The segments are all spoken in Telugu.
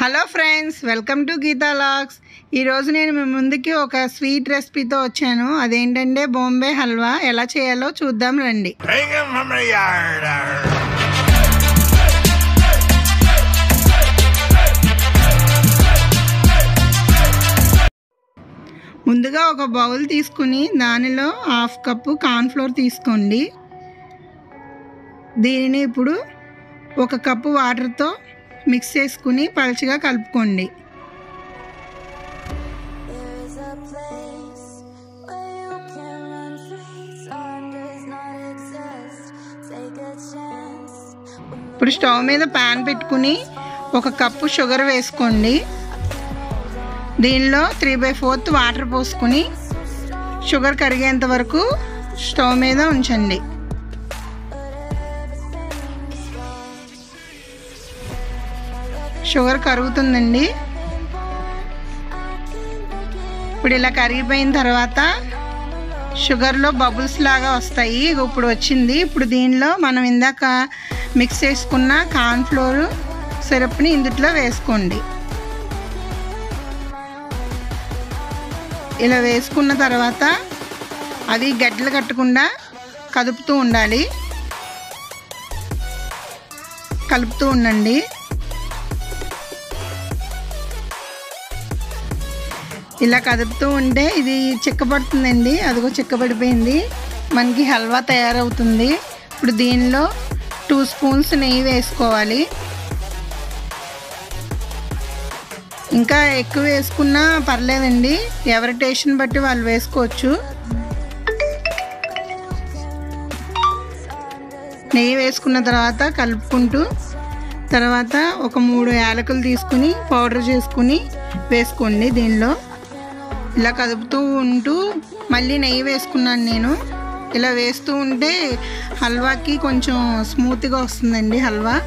Hello friends welcome to Geetha logs ఈరోజు నేను మీ ముందుకి ఒక స్వీట్ రెసిపీతో వచ్చాను అదేంటంటే బాంబే హల్వా ఎలా చేయాలో చూద్దాం రండి Bring him from the yard. ముందుగా ఒక బౌల్ తీసుకుని దానిలో హాఫ్ కప్పు కార్న్ఫ్లోర్ తీసుకోండి దీనిని ఇప్పుడు ఒక కప్పు వాటర్తో మిక్స్ చేసుకుని పలుచగా కలుపుకోండి There is a place where you can run free. Sun does not exist. Take a chance. ఇప్పుడు స్టవ్ మీద ప్యాన్ పెట్టుకుని ఒక కప్పు షుగర్ వేసుకోండి దీనిలో త్రీ బై ఫోర్త్ వాటర్ పోసుకుని షుగర్ కరిగేంత వరకు స్టవ్ మీద ఉంచండి షుగర్ కరుగుతుందండి ఇప్పుడు ఇలా కరిగిపోయిన తర్వాత షుగర్లో బబుల్స్ లాగా వస్తాయి ఇగో ఇప్పుడు వచ్చింది ఇప్పుడు దీనిలో మనం ఇందాక మిక్స్ చేసుకున్న కార్న్ఫ్లోర్ సిరప్ని ఇందుట్లో వేసుకోండి ఇలా వేసుకున్న తర్వాత అవి గడ్డలు కట్టకుండా కదుపుతూ ఉండాలి కలుపుతూ ఉండండి ఇలా కదుపుతూ ఉంటే ఇది చిక్కబడుతుందండి అదిగో చిక్కబడిపోయింది మనకి హల్వా తయారవుతుంది ఇప్పుడు దీనిలో టూ స్పూన్స్ నెయ్యి వేసుకోవాలి ఇంకా ఎక్కువ వేసుకున్నా పర్లేదండి ఎవరి టేస్ట్ని బట్టి వాళ్ళు వేసుకోవచ్చు నెయ్యి వేసుకున్న తర్వాత కలుపుకుంటూ తర్వాత ఒక మూడు యాలకులు తీసుకుని పౌడర్ చేసుకుని వేసుకోండి దీనిలో ఇలా కదుపుతూ ఉంటూ మళ్ళీ నెయ్యి వేసుకున్నాను నేను ఇలా వేస్తూ ఉంటే హల్వాకి కొంచెం స్మూత్గా వస్తుందండి హల్వా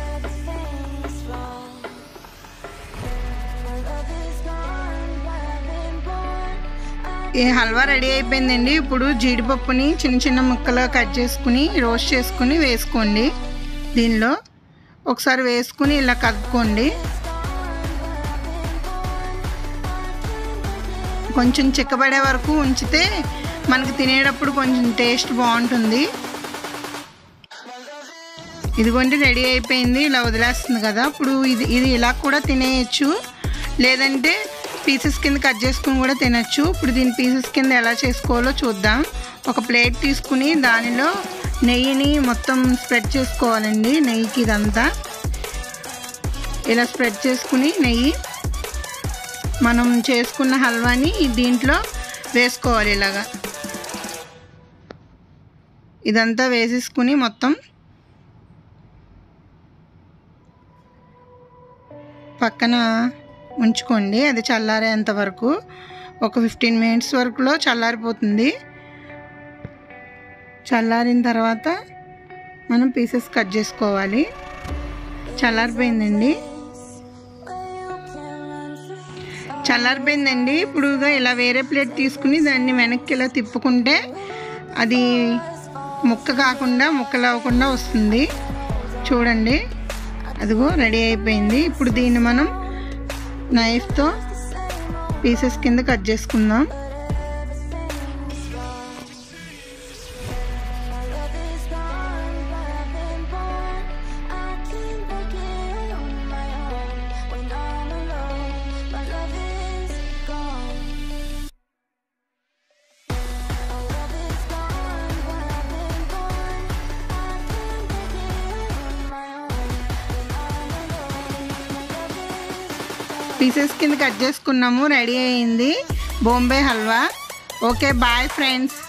ఈ హల్వా రెడీ అయిపోయిందండి ఇప్పుడు జీడిపప్పుని చిన్న చిన్న ముక్కలు కట్ చేసుకుని రోస్ట్ చేసుకుని వేసుకోండి దీనిలో ఒకసారి వేసుకుని ఇలా కలుపుకోండి కొంచెం చిక్కబడే వరకు ఉంచితే మనకి తినేటప్పుడు కొంచెం టేస్ట్ బాగుంటుంది ఇదిగోండి రెడీ అయిపోయింది ఇలా వదిలేస్తుంది కదా ఇప్పుడు ఇది ఇది ఇలా కూడా తినేయచ్చు లేదంటే పీసెస్ కింద కట్ చేసుకుని కూడా తినచ్చు ఇప్పుడు దీని పీసెస్ కింద ఎలా చేసుకోవాలో చూద్దాం ఒక ప్లేట్ తీసుకుని దానిలో నెయ్యిని మొత్తం స్ప్రెడ్ చేసుకోవాలండి నెయ్యికి ఇదంతా ఇలా స్ప్రెడ్ చేసుకుని నెయ్యి మనం చేసుకున్న హల్వాని దీంట్లో వేసుకోవాలి ఇలాగా ఇదంతా వేసేసుకుని మొత్తం పక్కన ఉంచుకోండి అది చల్లారేంత వరకు ఒక ఫిఫ్టీన్ మినిట్స్ వరకులో చల్లారిపోతుంది చల్లారిన తర్వాత మనం పీసెస్ కట్ చేసుకోవాలి చల్లారిపోయిందండి చల్లారిపోయిందండి ఇప్పుడు ఇగో ఇలా వేరే ప్లేట్ తీసుకుని దాన్ని వెనక్కి ఇలా తిప్పుకుంటే అది ముక్క కాకుండా ముక్కలు అవ్వకుండా వస్తుంది చూడండి అదిగో రెడీ అయిపోయింది ఇప్పుడు దీన్ని మనం నైఫ్తో పీసెస్ కింద కట్ చేసుకుందాం When I'm alone, my love is gone. Our love is gone, but I've been born. I can begin my own. When I'm alone, my love is gone. Pieces కింద కట్ చేసుకున్నాము రెడీ అయింది Bombay halwa okay bye friends